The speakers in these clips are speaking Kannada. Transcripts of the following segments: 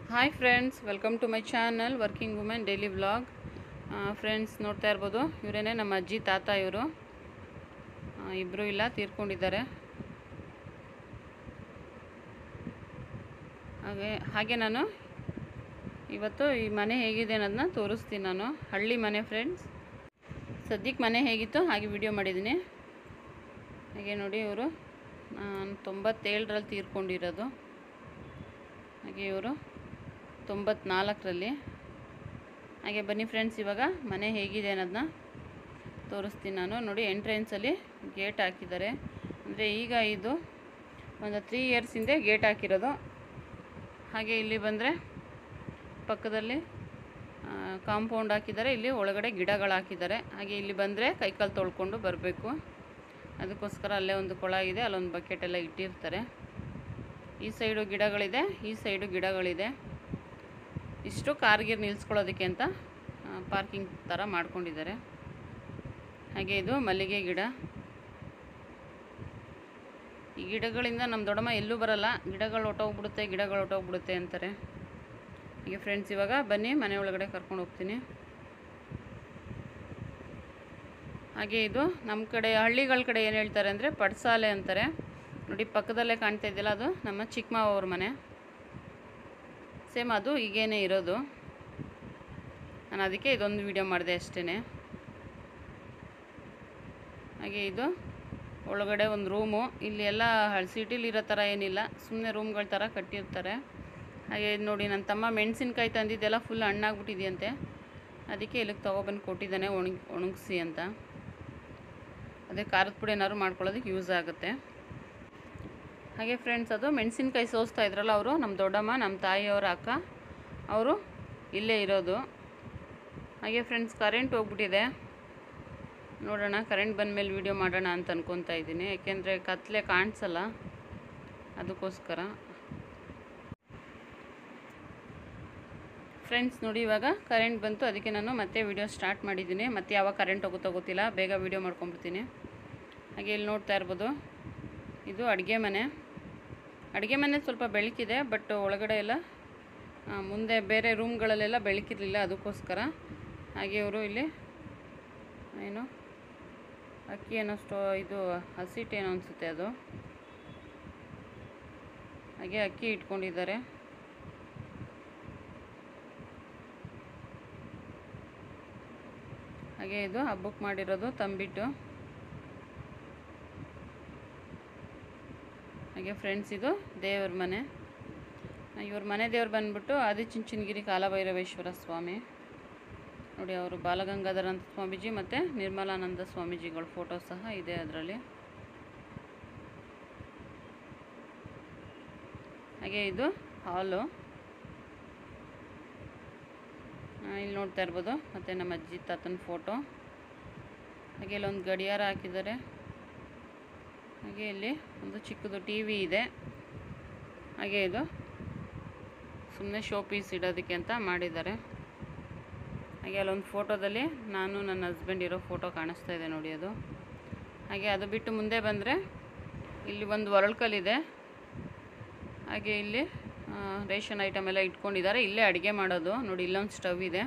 hi friends welcome to my channel working women daily vlog friends ನೋಡ್ತಾ ಇರ್ಬೋದು ಇವರೇನೆ ನಮ್ಮ ಅಜ್ಜಿ ತಾತ ಇವರು ಇಬ್ಬರು ಇಲ್ಲ ತೀರ್ಕೊಂಡಿದ್ದಾರೆ ಹಾಗೆ ಹಾಗೆ ನಾನು ಇವತ್ತು ಈ ಮನೆ ಹೇಗಿದೆ ಅನ್ನೋದನ್ನ ತೋರಿಸ್ತೀನಿ ನಾನು ಹಳ್ಳಿ ಮನೆ ಫ್ರೆಂಡ್ಸ್ ಸದ್ಯಕ್ಕೆ ಮನೆ ಹೇಗಿತ್ತು ಹಾಗೆ ವಿಡಿಯೋ ಮಾಡಿದ್ದೀನಿ ಹಾಗೆ ನೋಡಿ ಇವರು ನಾನು ತೊಂಬತ್ತೇಳರಲ್ಲಿ ತೀರ್ಕೊಂಡಿರೋದು ಹಾಗೆ ಇವರು ತೊಂಬತ್ನಾಲ್ಕರಲ್ಲಿ ಹಾಗೆ ಬನ್ನಿ ಫ್ರೆಂಡ್ಸ್ ಇವಾಗ ಮನೆ ಹೇಗಿದೆ ಅನ್ನೋದನ್ನ ತೋರಿಸ್ತೀನಿ ನಾನು ನೋಡಿ ಎಂಟ್ರೆನ್ಸಲ್ಲಿ ಗೇಟ್ ಹಾಕಿದ್ದಾರೆ ಅಂದರೆ ಈಗ ಇದು ಒಂದು ತ್ರೀ ಇಯರ್ಸ್ ಹಿಂದೆ ಗೇಟ್ ಹಾಕಿರೋದು ಹಾಗೆ ಇಲ್ಲಿ ಬಂದರೆ ಪಕ್ಕದಲ್ಲಿ ಕಾಂಪೌಂಡ್ ಹಾಕಿದ್ದಾರೆ ಇಲ್ಲಿ ಒಳಗಡೆ ಗಿಡಗಳು ಹಾಕಿದ್ದಾರೆ ಹಾಗೆ ಇಲ್ಲಿ ಬಂದರೆ ಕೈಕಾಲು ತೊಳ್ಕೊಂಡು ಬರಬೇಕು ಅದಕ್ಕೋಸ್ಕರ ಅಲ್ಲೇ ಒಂದು ಕೊಳ ಇದೆ ಅಲ್ಲೊಂದು ಬಕೆಟ್ ಎಲ್ಲ ಇಟ್ಟಿರ್ತಾರೆ ಈ ಸೈಡು ಗಿಡಗಳಿದೆ ಈ ಸೈಡು ಗಿಡಗಳಿದೆ ಇಷ್ಟು ಕಾರ್ಗಿರ್ ನಿಲ್ಲಿಸ್ಕೊಳ್ಳೋದಕ್ಕೆ ಅಂತ ಪಾರ್ಕಿಂಗ್ ಥರ ಮಾಡ್ಕೊಂಡಿದ್ದಾರೆ ಹಾಗೆ ಇದು ಮಲ್ಲಿಗೆ ಗಿಡ ಈ ಗಿಡಗಳಿಂದ ನಮ್ಮ ದೊಡ್ಡಮ್ಮ ಎಲ್ಲೂ ಬರಲ್ಲ ಗಿಡಗಳು ಹೊಟ್ಟೋಗ್ಬಿಡುತ್ತೆ ಗಿಡಗಳು ಹೊಟ್ಟೋಗ್ಬಿಡುತ್ತೆ ಅಂತಾರೆ ಹೀಗೆ ಫ್ರೆಂಡ್ಸ್ ಇವಾಗ ಬನ್ನಿ ಮನೆ ಒಳಗಡೆ ಕರ್ಕೊಂಡು ಹೋಗ್ತೀನಿ ಹಾಗೆ ಇದು ನಮ್ಮ ಕಡೆ ಹಳ್ಳಿಗಳ ಕಡೆ ಏನು ಹೇಳ್ತಾರೆ ಅಂದರೆ ಪಡ್ಸಾಲೆ ಅಂತಾರೆ ನೋಡಿ ಪಕ್ಕದಲ್ಲೇ ಕಾಣ್ತಾ ಇದೆಯಲ್ಲ ಅದು ನಮ್ಮ ಚಿಕ್ಕ ಮಾವ ಅವ್ರ ಮನೆ ಸೇಮ್ ಅದು ಹೀಗೇನೆ ಇರೋದು ನಾನು ಅದಕ್ಕೆ ಇದೊಂದು ವಿಡಿಯೋ ಮಾಡಿದೆ ಅಷ್ಟೇ ಹಾಗೆ ಇದು ಒಳಗಡೆ ಒಂದು ರೂಮು ಇಲ್ಲಿ ಎಲ್ಲ ಸಿಟಿಲಿ ಇರೋ ಥರ ಏನಿಲ್ಲ ಸುಮ್ಮನೆ ರೂಮ್ಗಳ ಥರ ಕಟ್ಟಿರ್ತಾರೆ ಹಾಗೆ ಇದು ನೋಡಿ ನನ್ನ ತಮ್ಮ ಮೆಣಸಿನ್ಕಾಯಿ ತಂದಿದ್ದೆಲ್ಲ ಫುಲ್ ಹಣ್ಣಾಗ್ಬಿಟ್ಟಿದೆಯಂತೆ ಅದಕ್ಕೆ ಇಲ್ಲಿಗೆ ತೊಗೊಬಂದು ಕೊಟ್ಟಿದ್ದಾನೆ ಒಣಗಿ ಒಣಗಿಸಿ ಅಂತ ಅದೇ ಖಾರದ ಪುಡಿ ಏನಾದ್ರು ಮಾಡ್ಕೊಳ್ಳೋದಕ್ಕೆ ಯೂಸ್ ಆಗುತ್ತೆ ಹಾಗೆ ಫ್ರೆಂಡ್ಸ್ ಅದು ಮೆಣಸಿನ್ಕಾಯಿ ಸೋಸ್ತಾ ಇದ್ರಲ್ಲ ಅವರು ನಮ್ಮ ದೊಡ್ಡಮ್ಮ ನಮ್ಮ ತಾಯಿಯವರ ಅಕ್ಕ ಅವರು ಇಲ್ಲೇ ಇರೋದು ಹಾಗೆ ಫ್ರೆಂಡ್ಸ್ ಕರೆಂಟ್ ಹೋಗ್ಬಿಟ್ಟಿದೆ ನೋಡೋಣ ಕರೆಂಟ್ ಬಂದಮೇಲೆ ವೀಡಿಯೋ ಮಾಡೋಣ ಅಂತ ಅನ್ಕೊತಾ ಇದ್ದೀನಿ ಯಾಕೆಂದರೆ ಕತ್ಲೆ ಕಾಣಿಸಲ್ಲ ಅದಕ್ಕೋಸ್ಕರ ಫ್ರೆಂಡ್ಸ್ ನೋಡಿ ಇವಾಗ ಕರೆಂಟ್ ಬಂತು ಅದಕ್ಕೆ ನಾನು ಮತ್ತೆ ವಿಡಿಯೋ ಸ್ಟಾರ್ಟ್ ಮಾಡಿದ್ದೀನಿ ಮತ್ತೆ ಯಾವಾಗ ಕರೆಂಟ್ ಹೋಗುತ್ತೋ ಗೊತ್ತಿಲ್ಲ ಬೇಗ ವಿಡಿಯೋ ಮಾಡ್ಕೊಂಬಿಡ್ತೀನಿ ಹಾಗೆ ಇಲ್ಲಿ ನೋಡ್ತಾ ಇರ್ಬೋದು ಇದು ಅಡುಗೆ ಮನೆ ಅಡುಗೆ ಮನೆ ಸ್ವಲ್ಪ ಬೆಳಕಿದೆ ಬಟ್ ಒಳಗಡೆ ಎಲ್ಲ ಮುಂದೆ ಬೇರೆ ರೂಮ್ಗಳಲ್ಲೆಲ್ಲ ಬೆಳಕಿರಲಿಲ್ಲ ಅದಕ್ಕೋಸ್ಕರ ಹಾಗೆ ಇವರು ಇಲ್ಲಿ ಏನು ಅಕ್ಕಿ ಏನೋ ಸ್ಟೋ ಇದು ಹಸಿಟ್ಟೇನೋ ಅನಿಸುತ್ತೆ ಅದು ಹಾಗೆ ಅಕ್ಕಿ ಇಟ್ಕೊಂಡಿದ್ದಾರೆ ಹಾಗೆ ಇದು ಹಬ್ಬಕ್ಕೆ ಮಾಡಿರೋದು ತಂಬಿಟ್ಟು ಹಾಗೆ ಫ್ರೆಂಡ್ಸ್ ಇದು ದೇವ್ರ ಮನೆ ಇವ್ರ ಮನೆ ದೇವ್ರು ಬಂದ್ಬಿಟ್ಟು ಆದಿಚುಂಚನಗಿರಿ ಕಾಲಭೈರವೇಶ್ವರ ಸ್ವಾಮಿ ನೋಡಿ ಅವರು ಬಾಲಗಂಗಾಧರಾನಂದ ಸ್ವಾಮೀಜಿ ಮತ್ತು ನಿರ್ಮಲಾನಂದ ಸ್ವಾಮೀಜಿಗಳ ಫೋಟೋ ಸಹ ಇದೆ ಅದರಲ್ಲಿ ಹಾಗೆ ಇದು ಹಾಲು ಇಲ್ಲಿ ನೋಡ್ತಾ ಇರ್ಬೋದು ಮತ್ತು ನಮ್ಮ ಅಜ್ಜಿ ತಾತನ ಫೋಟೋ ಹಾಗೆ ಇಲ್ಲೊಂದು ಗಡಿಯಾರ ಹಾಕಿದ್ದಾರೆ ಹಾಗೆ ಇಲ್ಲಿ ಒಂದು ಚಿಕ್ಕದು ಟಿ ವಿ ಇದೆ ಹಾಗೆ ಇದು ಸುಮ್ಮನೆ ಶೋ ಪೀಸ್ ಇಡೋದಕ್ಕೆ ಅಂತ ಮಾಡಿದ್ದಾರೆ ಹಾಗೆ ಅಲ್ಲೊಂದು ಫೋಟೋದಲ್ಲಿ ನಾನು ನನ್ನ ಹಸ್ಬೆಂಡ್ ಇರೋ ಫೋಟೋ ಕಾಣಿಸ್ತಾ ಇದೆ ನೋಡಿ ಅದು ಹಾಗೆ ಅದು ಬಿಟ್ಟು ಮುಂದೆ ಬಂದರೆ ಇಲ್ಲಿ ಒಂದು ಒರಳ್ಕಲ್ಲಿದೆ ಹಾಗೆ ಇಲ್ಲಿ ರೇಷನ್ ಐಟಮ್ ಎಲ್ಲ ಇಟ್ಕೊಂಡಿದ್ದಾರೆ ಇಲ್ಲೇ ಅಡುಗೆ ಮಾಡೋದು ನೋಡಿ ಇಲ್ಲೊಂದು ಸ್ಟವ್ ಇದೆ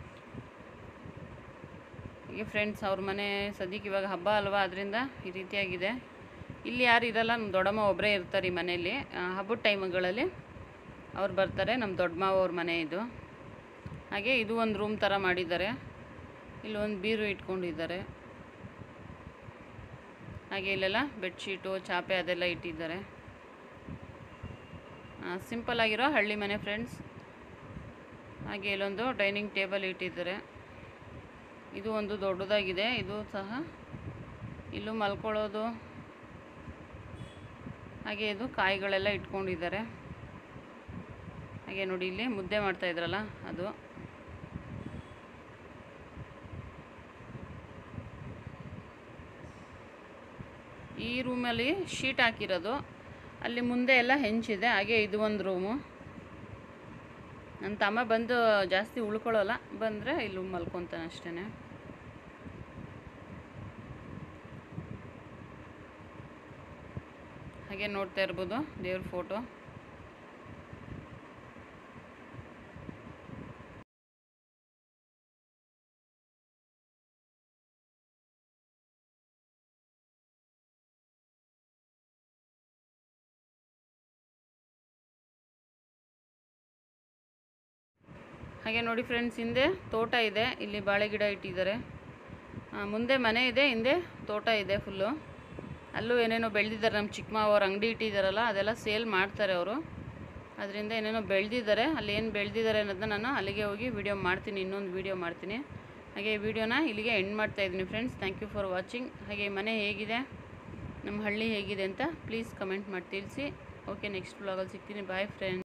ಹೀಗೆ ಫ್ರೆಂಡ್ಸ್ ಅವ್ರ ಮನೆ ಸದ್ಯಕ್ಕೆ ಇವಾಗ ಹಬ್ಬ ಅಲ್ವಾ ಅದರಿಂದ ಈ ರೀತಿಯಾಗಿದೆ ಇಲ್ಲಿ ಯಾರು ಇರಲ್ಲ ನಮ್ಮ ದೊಡ್ಡಮ್ಮ ಒಬ್ಬರೇ ಇರ್ತಾರೆ ಈ ಮನೆಯಲ್ಲಿ ಹಬ್ಬದ ಟೈಮ್ಗಳಲ್ಲಿ ಅವ್ರು ಬರ್ತಾರೆ ನಮ್ಮ ದೊಡ್ಡ ಮಾವ ಅವ್ರ ಮನೆ ಇದು ಹಾಗೆ ಇದು ಒಂದು ರೂಮ್ ಥರ ಮಾಡಿದ್ದಾರೆ ಇಲ್ಲಿ ಒಂದು ಬೀರು ಇಟ್ಕೊಂಡಿದ್ದಾರೆ ಹಾಗೆ ಇಲ್ಲೆಲ್ಲ ಬೆಡ್ಶೀಟು ಚಾಪೆ ಅದೆಲ್ಲ ಇಟ್ಟಿದ್ದಾರೆ ಸಿಂಪಲ್ ಆಗಿರೋ ಹಳ್ಳಿ ಮನೆ ಫ್ರೆಂಡ್ಸ್ ಹಾಗೆ ಇಲ್ಲೊಂದು ಡೈನಿಂಗ್ ಟೇಬಲ್ ಇಟ್ಟಿದ್ದಾರೆ ಇದು ಒಂದು ದೊಡ್ಡದಾಗಿದೆ ಇದು ಸಹ ಇಲ್ಲೂ ಮಲ್ಕೊಳ್ಳೋದು ಹಾಗೆ ಇದು ಕಾಯಿಗಳೆಲ್ಲ ಇಟ್ಕೊಂಡಿದ್ದಾರೆ ಹಾಗೆ ನೋಡಿ ಇಲ್ಲಿ ಮುದ್ದೆ ಮಾಡ್ತಾ ಇದ್ರಲ್ಲ ಅದು ಈ ರೂಮಲ್ಲಿ ಶೀಟ್ ಹಾಕಿರೋದು ಅಲ್ಲಿ ಮುಂದೆ ಎಲ್ಲ ಹೆಂಚಿದೆ ಹಾಗೆ ಇದು ಒಂದು ರೂಮು ನನ್ನ ತಮ್ಮ ಬಂದು ಜಾಸ್ತಿ ಉಳ್ಕೊಳ್ಳೋಲ್ಲ ಬಂದರೆ ಇಲ್ಲಿ ಮಲ್ಕೊತಾನೆ ಅಷ್ಟೇ ಹಾಗೆ ನೋಡ್ತಾ ಇರ್ಬೋದು ದೇವ್ರ ಫೋಟೋ ಹಾಗೆ ನೋಡಿ ಫ್ರೆಂಡ್ಸ್ ಹಿಂದೆ ತೋಟ ಇದೆ ಇಲ್ಲಿ ಬಾಳೆ ಗಿಡ ಇಟ್ಟಿದ್ದಾರೆ ಆ, ಮುಂದೆ ಮನೆ ಇದೆ ಹಿಂದೆ ತೋಟ ಇದೆ ಫುಲ್ಲು ಅಲ್ಲೂ ಏನೇನೋ ಬೆಳೆದಿದ್ದಾರೆ ನಮ್ಮ ಚಿಕ್ಕ ಮಾವ ಅವ್ರ ಅಂಗಡಿ ಇಟ್ಟಿದ್ದಾರಲ್ಲ ಅದೆಲ್ಲ ಸೇಲ್ ಮಾಡ್ತಾರೆ ಅವರು ಅದರಿಂದ ಏನೇನೋ ಬೆಳೆದಿದ್ದಾರೆ ಅಲ್ಲಿ ಏನು ಬೆಳೆದಿದ್ದಾರೆ ಅನ್ನೋದನ್ನ ನಾನು ಅಲ್ಲಿಗೆ ಹೋಗಿ ವಿಡಿಯೋ ಮಾಡ್ತೀನಿ ಇನ್ನೊಂದು ವಿಡಿಯೋ ಮಾಡ್ತೀನಿ ಹಾಗೆ ಈ ವಿಡಿಯೋನ ಇಲ್ಲಿಗೆ ಎಂಡ್ ಮಾಡ್ತಾ ಇದ್ದೀನಿ friends thank you for watching ಹಾಗೆ ಈ ಮನೆ ಹೇಗಿದೆ ನಮ್ಮ ಹಳ್ಳಿ ಹೇಗಿದೆ ಅಂತ ಪ್ಲೀಸ್ ಕಮೆಂಟ್ ಮಾಡಿ ತಿಳಿಸಿ ಓಕೆ ನೆಕ್ಸ್ಟ್ ಬ್ಲಾಗಲ್ಲಿ ಸಿಗ್ತೀನಿ ಬಾಯ್ ಫ್ರೆಂಡ್ಸ್